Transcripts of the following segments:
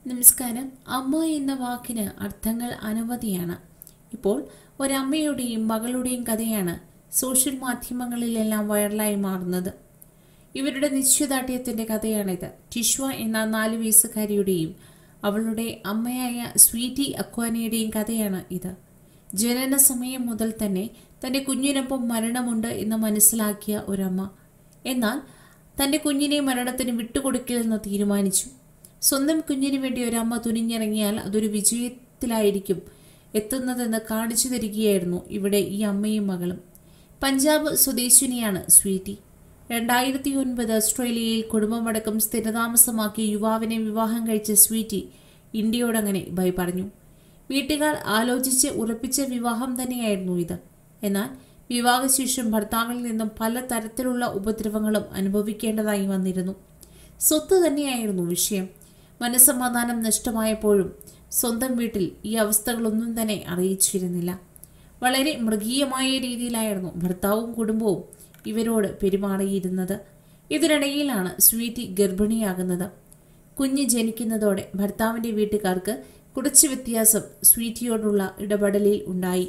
നമസ്കാരം അമ്മ എന്ന വാക്കിന് അർത്ഥങ്ങൾ അനവധിയാണ് ഇപ്പോൾ ഒരമ്മയുടെയും മകളുടെയും കഥയാണ് സോഷ്യൽ മാധ്യമങ്ങളിലെല്ലാം വൈറലായി മാറുന്നത് ഇവരുടെ നിശ്ചയദാർഢ്യത്തിന്റെ കഥയാണിത് ടിഷ്വ എന്ന നാല് വയസ്സുകാരിയുടെയും അവളുടെ അമ്മയായ സ്വീറ്റി അക്വാനയുടെയും കഥയാണ് ഇത് ജനന സമയം മുതൽ തന്നെ തന്റെ കുഞ്ഞിനൊപ്പം മരണമുണ്ട് എന്ന് മനസ്സിലാക്കിയ ഒരമ്മ എന്നാൽ തന്റെ കുഞ്ഞിനെ മരണത്തിന് വിട്ടുകൊടുക്കില്ലെന്ന് തീരുമാനിച്ചു സ്വന്തം കുഞ്ഞിന് വേണ്ടി ഒരമ്മ തുനിഞ്ഞിറങ്ങിയാൽ അതൊരു വിജയത്തിലായിരിക്കും എത്തുന്നതെന്ന് കാണിച്ചു തരികയായിരുന്നു ഇവിടെ ഈ അമ്മയും മകളും പഞ്ചാബ് സ്വദേശിനിയാണ് സ്വീറ്റി രണ്ടായിരത്തി ഒൻപത് ഓസ്ട്രേലിയയിൽ കുടുംബമടക്കം സ്ഥിരതാമസമാക്കിയ യുവാവിനെ വിവാഹം കഴിച്ച സ്വീറ്റി ഇന്ത്യയോടങ്ങനെ ബൈ പറഞ്ഞു വീട്ടുകാർ ആലോചിച്ച് ഉറപ്പിച്ച വിവാഹം തന്നെയായിരുന്നു ഇത് എന്നാൽ വിവാഹശേഷം ഭർത്താവിൽ നിന്നും പല തരത്തിലുള്ള ഉപദ്രവങ്ങളും അനുഭവിക്കേണ്ടതായി വന്നിരുന്നു സ്വത്ത് തന്നെയായിരുന്നു വിഷയം മനസ്സമാധാനം നഷ്ടമായപ്പോഴും സ്വന്തം വീട്ടിൽ ഈ അവസ്ഥകളൊന്നും തന്നെ അറിയിച്ചിരുന്നില്ല വളരെ മൃഗീയമായ രീതിയിലായിരുന്നു ഭർത്താവും കുടുംബവും ഇവരോട് പെരുമാറിയിരുന്നത് ഇതിനിടയിലാണ് സ്വീറ്റി ഗർഭിണിയാകുന്നത് കുഞ്ഞ് ജനിക്കുന്നതോടെ ഭർത്താവിന്റെ വീട്ടുകാർക്ക് കുറച്ച് വ്യത്യാസം സ്വീറ്റിയോടുള്ള ഇടപെടലിൽ ഉണ്ടായി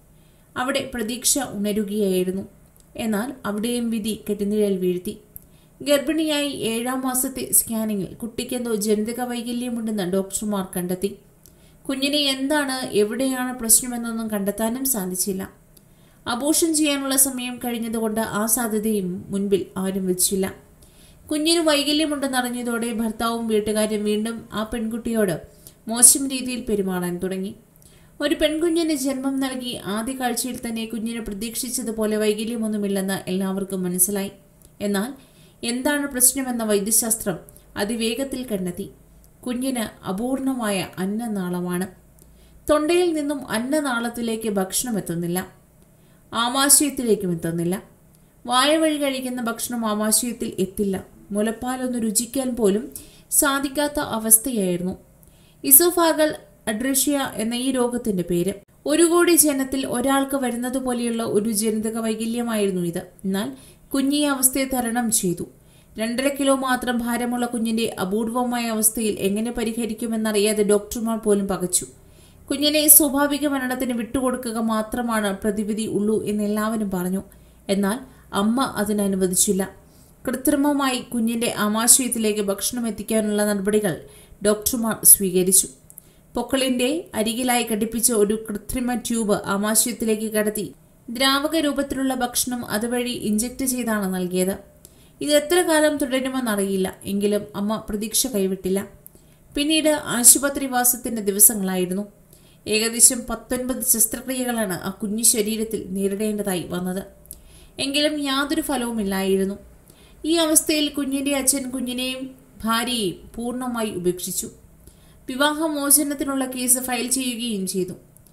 അവിടെ പ്രതീക്ഷ ഉണരുകയായിരുന്നു എന്നാൽ അവിടെയും വിധി കെട്ടുനിഴൽ വീഴ്ത്തി ഗർഭിണിയായി ഏഴാം മാസത്തെ സ്കാനിങ്ങിൽ കുട്ടിക്കെന്തോ ജനിതക വൈകല്യമുണ്ടെന്ന് ഡോക്ടർമാർ കണ്ടെത്തി കുഞ്ഞിനെ എന്താണ് എവിടെയാണ് പ്രശ്നമെന്നൊന്നും കണ്ടെത്താനും സാധിച്ചില്ല അബോഷൻ ചെയ്യാനുള്ള സമയം കഴിഞ്ഞതുകൊണ്ട് ആ സാധ്യതയും മുൻപിൽ ആരും വെച്ചില്ല കുഞ്ഞിന് വൈകല്യമുണ്ടെന്നറിഞ്ഞതോടെ ഭർത്താവും വീട്ടുകാരും വീണ്ടും ആ പെൺകുട്ടിയോട് മോശം രീതിയിൽ പെരുമാറാൻ തുടങ്ങി ഒരു പെൺകുഞ്ഞിന് ജന്മം നൽകി ആദ്യ കാഴ്ചയിൽ തന്നെ കുഞ്ഞിന് പ്രതീക്ഷിച്ചതുപോലെ വൈകല്യമൊന്നുമില്ലെന്ന് എല്ലാവർക്കും മനസ്സിലായി എന്നാൽ എന്താണ് പ്രശ്നമെന്ന വൈദ്യശാസ്ത്രം അതിവേഗത്തിൽ കണ്ടെത്തി കുഞ്ഞിന് അപൂർണമായ അന്നനാളമാണ് തൊണ്ടയിൽ നിന്നും അന്നനാളത്തിലേക്ക് ഭക്ഷണം എത്തുന്നില്ല ആമാശയത്തിലേക്കും എത്തുന്നില്ല വായ വഴി കഴിക്കുന്ന ഭക്ഷണം ആമാശയത്തിൽ എത്തില്ല മുലപ്പാലൊന്ന് രുചിക്കാൻ പോലും സാധിക്കാത്ത അവസ്ഥയായിരുന്നു ഇസോഫാഗൽ അഡ്രഷ്യ എന്ന ഈ രോഗത്തിന്റെ പേര് ഒരു കോടി ജനത്തിൽ ഒരാൾക്ക് വരുന്നത് പോലെയുള്ള ഒരു ജനിതക വൈകല്യമായിരുന്നു ഇത് എന്നാൽ കുഞ്ഞി അവസ്ഥയെ തരണം ചെയ്തു രണ്ടര കിലോ മാത്രം ഭാരമുള്ള കുഞ്ഞിന്റെ അപൂർവമായ അവസ്ഥയിൽ എങ്ങനെ പരിഹരിക്കുമെന്നറിയാതെ ഡോക്ടർമാർ പോലും പകച്ചു കുഞ്ഞിനെ സ്വാഭാവിക മരണത്തിന് വിട്ടുകൊടുക്കുക മാത്രമാണ് പ്രതിവിധി ഉള്ളൂ എന്ന് എല്ലാവരും പറഞ്ഞു എന്നാൽ അമ്മ അതിനനുവദിച്ചില്ല കൃത്രിമമായി കുഞ്ഞിന്റെ ആമാശയത്തിലേക്ക് ഭക്ഷണം എത്തിക്കാനുള്ള നടപടികൾ ഡോക്ടർമാർ സ്വീകരിച്ചു പൊക്കളിന്റെ അരികിലായി ഘടിപ്പിച്ച ഒരു കൃത്രിമ ട്യൂബ് ആമാശയത്തിലേക്ക് കടത്തി ദ്രാവക രൂപത്തിലുള്ള ഭക്ഷണം അതുവഴി ഇഞ്ചക്ട് ചെയ്താണ് നൽകിയത് ഇത് എത്ര കാലം തുടരുമെന്നറിയില്ല എങ്കിലും അമ്മ പ്രതീക്ഷ കൈവിട്ടില്ല പിന്നീട് ആശുപത്രിവാസത്തിന്റെ ദിവസങ്ങളായിരുന്നു ഏകദേശം പത്തൊൻപത് ശസ്ത്രക്രിയകളാണ് ആ കുഞ്ഞു ശരീരത്തിൽ നേരിടേണ്ടതായി വന്നത് എങ്കിലും യാതൊരു ഫലവുമില്ലായിരുന്നു ഈ അവസ്ഥയിൽ കുഞ്ഞിന്റെ അച്ഛൻ കുഞ്ഞിനെയും ഭാര്യയെയും പൂർണ്ണമായി ഉപേക്ഷിച്ചു വിവാഹമോചനത്തിനുള്ള കേസ് ഫയൽ ചെയ്യുകയും ചെയ്തു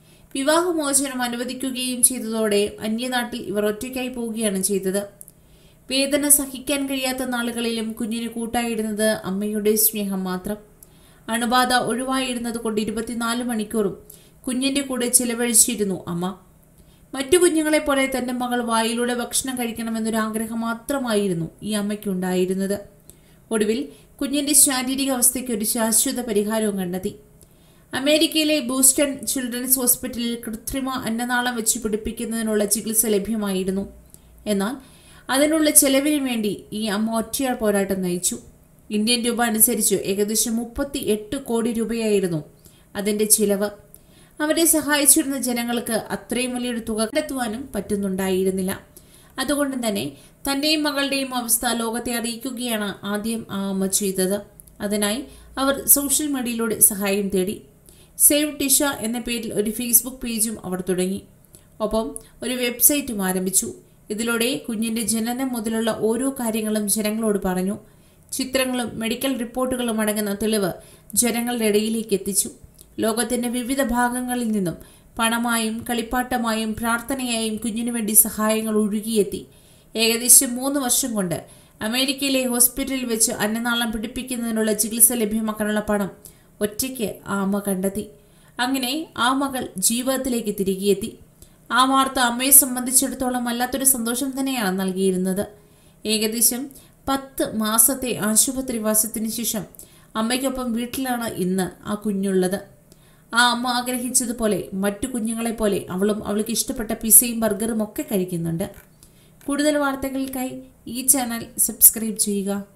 വിവാഹമോചനം അനുവദിക്കുകയും ചെയ്തതോടെ അന്യനാട്ടിൽ ഇവർ ഒറ്റയ്ക്കായി പോവുകയാണ് ചെയ്തത് വേദന സഹിക്കാൻ കഴിയാത്ത നാളുകളിലും കുഞ്ഞിന് കൂട്ടായിരുന്നത് അമ്മയുടെ സ്നേഹം മാത്രം അണുബാധ ഒഴിവായിരുന്നത് കൊണ്ട് ഇരുപത്തിനാല് മണിക്കൂറും കുഞ്ഞിന്റെ കൂടെ ചിലവഴിച്ചിരുന്നു അമ്മ മറ്റു കുഞ്ഞുങ്ങളെ പോലെ തന്റെ മകൾ വായിലൂടെ ഭക്ഷണം കഴിക്കണമെന്നൊരു ആഗ്രഹം മാത്രമായിരുന്നു ഈ അമ്മയ്ക്കുണ്ടായിരുന്നത് ഒടുവിൽ കുഞ്ഞിന്റെ ശാരീരിക അവസ്ഥയ്ക്ക് ഒരു ശാശ്വത പരിഹാരവും കണ്ടെത്തി അമേരിക്കയിലെ ബൂസ്റ്റൺ ചിൽഡ്രൻസ് ഹോസ്പിറ്റലിൽ കൃത്രിമ അന്നനാളം വെച്ച് പിടിപ്പിക്കുന്നതിനുള്ള ചികിത്സ ലഭ്യമായിരുന്നു എന്നാൽ അതിനുള്ള ചെലവിന് വേണ്ടി ഈ അമ്മ ഒറ്റയാൾ പോരാട്ടം നയിച്ചു ഇന്ത്യൻ രൂപ അനുസരിച്ച് ഏകദേശം മുപ്പത്തി എട്ട് കോടി രൂപയായിരുന്നു അതിന്റെ ചിലവ് അവരെ സഹായിച്ചിരുന്ന ജനങ്ങൾക്ക് അത്രയും വലിയൊരു തുക കണ്ടെത്തുവാനും പറ്റുന്നുണ്ടായിരുന്നില്ല അതുകൊണ്ട് തന്നെ തന്റെയും മകളുടെയും അവസ്ഥ ലോകത്തെ അറിയിക്കുകയാണ് ആദ്യം ആ അമ്മ ചെയ്തത് അതിനായി അവർ സോഷ്യൽ മീഡിയയിലൂടെ സഹായം തേടി സേവ് ടിഷ എന്ന പേരിൽ ഒരു ഫേസ്ബുക്ക് പേജും അവർ തുടങ്ങി ഒപ്പം ഒരു വെബ്സൈറ്റും ആരംഭിച്ചു ഇതിലൂടെ കുഞ്ഞിന്റെ ജനനം മുതലുള്ള ഓരോ കാര്യങ്ങളും ജനങ്ങളോട് പറഞ്ഞു ചിത്രങ്ങളും മെഡിക്കൽ റിപ്പോർട്ടുകളും അടങ്ങുന്ന തെളിവ് ജനങ്ങളുടെ ഇടയിലേക്ക് എത്തിച്ചു ലോകത്തിന്റെ വിവിധ ഭാഗങ്ങളിൽ നിന്നും പണമായും കളിപ്പാട്ടമായും പ്രാർത്ഥനയായും കുഞ്ഞിനു വേണ്ടി സഹായങ്ങൾ ഒഴുകിയെത്തി ഏകദേശം മൂന്ന് വർഷം കൊണ്ട് അമേരിക്കയിലെ ഹോസ്പിറ്റലിൽ വെച്ച് അന്നനാളം പിടിപ്പിക്കുന്നതിനുള്ള ചികിത്സ ലഭ്യമാക്കാനുള്ള പണം ഒറ്റയ്ക്ക് ആ അമ്മ കണ്ടെത്തി അങ്ങനെ ആ മകൾ ജീവിതത്തിലേക്ക് തിരികെയെത്തി ആ വാർത്ത അമ്മയെ സംബന്ധിച്ചിടത്തോളം വല്ലാത്തൊരു സന്തോഷം തന്നെയാണ് നൽകിയിരുന്നത് ഏകദേശം പത്ത് മാസത്തെ ആശുപത്രിവാസത്തിന് ശേഷം അമ്മയ്ക്കൊപ്പം വീട്ടിലാണ് ഇന്ന് ആ കുഞ്ഞുള്ളത് ആ അമ്മ ആഗ്രഹിച്ചതുപോലെ മറ്റു കുഞ്ഞുങ്ങളെ പോലെ അവളും അവൾക്ക് ഇഷ്ടപ്പെട്ട പിസയും ബർഗറും ഒക്കെ കഴിക്കുന്നുണ്ട് കൂടുതൽ വാർത്തകൾക്കായി ഈ ചാനൽ സബ്സ്ക്രൈബ് ചെയ്യുക